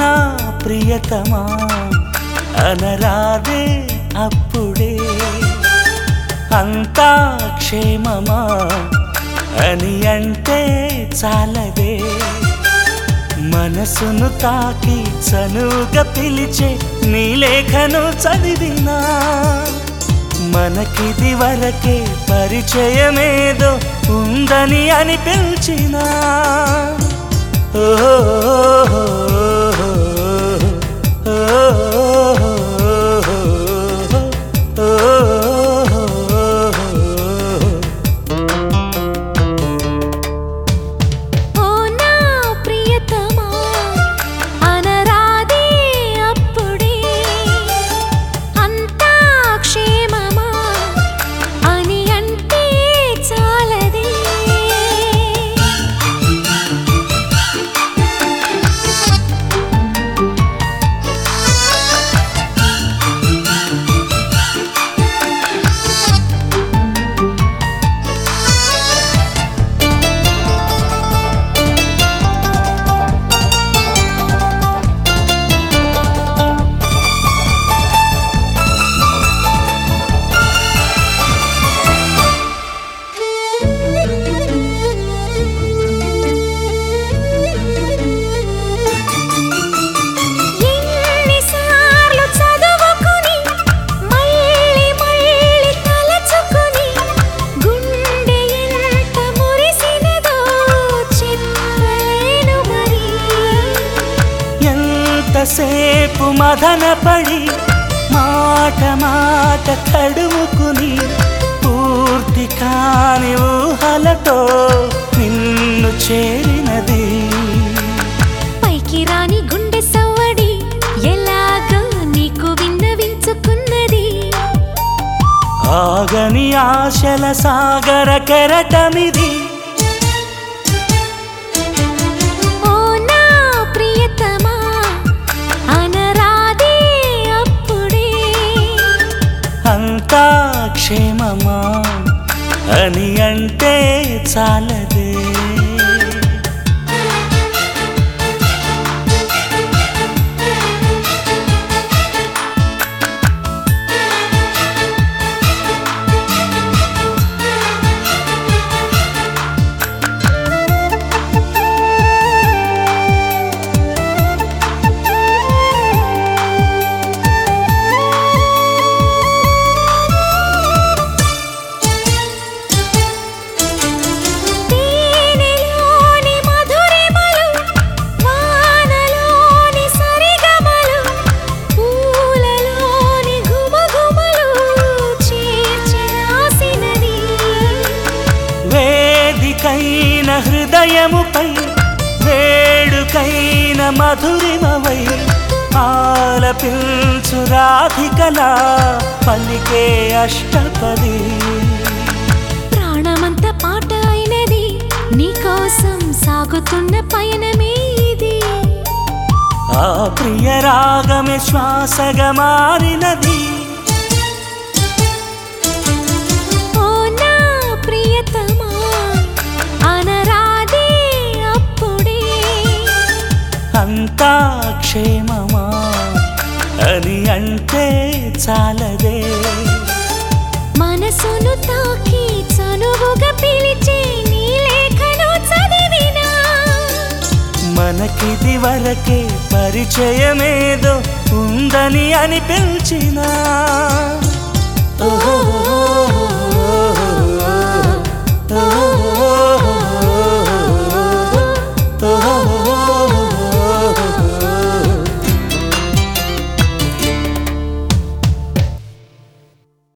నా ప్రియతమా అనరాదే అప్పుడే అంతా క్షేమమా అని అంటే చాలదే మనసును తాకి చనువుగా పిలిచే నీ లేఖను చదివినా మనకిది వరకే పరిచయమేదో ఉందని అనిపించినా ఓ నా ప్రియతమా అనరాదే అప్పుడే అంతా క్షేమమా అని అంటే చాలదే ఎన్నిసార్లు చదువుకుని మళ్ళీ మళ్ళీ తలచుకుని గుండె ఎంత మురిసినదో చెప్పలేను మరి ఎంతసేపు మదనపడి మాట మాట తడుముకుని పూర్తి కాని ఊహలతో నిన్ను చేరినది పైకి రాని గుండె సవ్వడి ఎలాగో నీకు విన్నవించుకున్నది ఆగని ఆశల సాగర కెరటమిది ఓ నా ప్రియతమా అనరాదే అప్పుడే అంతా క్షేమమా అని అంటే చాలదే తేనెలోని మధురిమలు వానలోని సరిగమలు పూలలోని గుమగుమలు చేర్చి రాసినది వేదికైన హృదయముపై వేడుకైన మధురిమవై ఆలపించు రాధికలా పలికే అష్టపది ప్రాణమంత పాట అయినది నీకోసం సాగుతున్న పయనమే ఇది ఆ ప్రియ రాగమే శ్వాసగా మారినది ఓ నా ప్రియతమా అనరాదే అప్పుడే అంతా క్షేమమా అని అంటే చాలదే మనసును తాకి చనువుగా పిలిచే నీ లేఖను చదివినా మనకిది వరకే పరిచయమేదో ఉందని అనిపించినా ఓహో